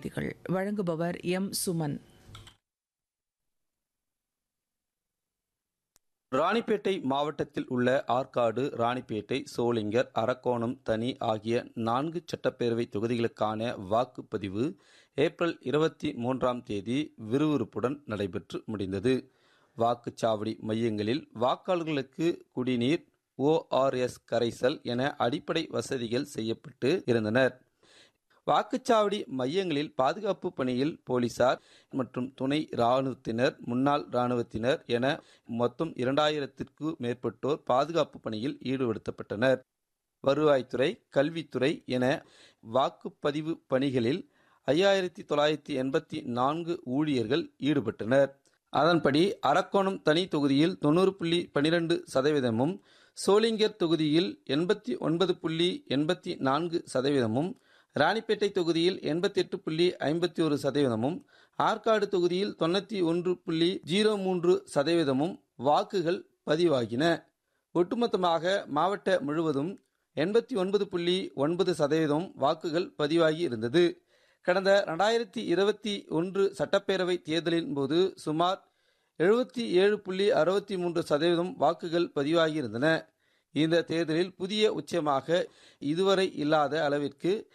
செய்திகள் வழங்குபவர் எம் சுமன் ராணிப்பேட்டை மாவட்டத்தில் உள்ள ஆற்காடு ராணிப்பேட்டை சோளிங்கர் அரக்கோணம் தனி ஆகிய நான்கு சட்டப்பேரவை தொகுதிகளுக்கான வாக்குப்பதிவு ஏப்ரல் இருபத்தி மூன்றாம் தேதி விறுவிறுப்புடன் நடைபெற்று முடிந்தது வாக்குச்சாவடி மையங்களில் வாக்காளர்களுக்கு குடிநீர் ஓஆர்எஸ் கரைசல் என அடிப்படை வசதிகள் செய்யப்பட்டு இருந்தனர் வாக்குச்சாவடி மையங்களில் பாதுகாப்பு பணியில் போலீசார் மற்றும் துணை இராணுவத்தினர் முன்னாள் இராணுவத்தினர் என மொத்தம் இரண்டாயிரத்திற்கு மேற்பட்டோர் பாதுகாப்பு பணியில் ஈடுபடுத்தப்பட்டனர் வருவாய்த்துறை கல்வித்துறை என வாக்குப்பதிவு பணிகளில் ஐயாயிரத்தி தொள்ளாயிரத்தி எண்பத்தி நான்கு ஊழியர்கள் ஈடுபட்டனர் அதன்படி அரக்கோணம் தனி தொகுதியில் தொண்ணூறு புள்ளி பனிரெண்டு சதவீதமும் சோளிங்கர் தொகுதியில் எண்பத்தி ஒன்பது புள்ளி எண்பத்தி நான்கு சதவீதமும் ராணிப்பேட்டை தொகுதியில் எண்பத்தி எட்டு புள்ளி ஐம்பத்தி ஒரு சதவீதமும் ஆற்காடு தொகுதியில் தொண்ணூற்றி ஒன்று புள்ளி ஜீரோ மூன்று சதவீதமும் வாக்குகள் பதிவாகின ஒட்டுமொத்தமாக மாவட்ட முழுவதும் எண்பத்தி ஒன்பது புள்ளி ஒன்பது சதவீதம் வாக்குகள் பதிவாகி இருந்தது கடந்த ரெண்டாயிரத்தி இருபத்தி ஒன்று சட்டப்பேரவை தேர்தலின் போது சுமார் எழுபத்தி ஏழு புள்ளி அறுபத்தி மூன்று சதவீதம் வாக்குகள் பதிவாகி இருந்தன இந்த தேர்தலில் புதிய உச்சமாக இதுவரை இல்லாத அளவிற்கு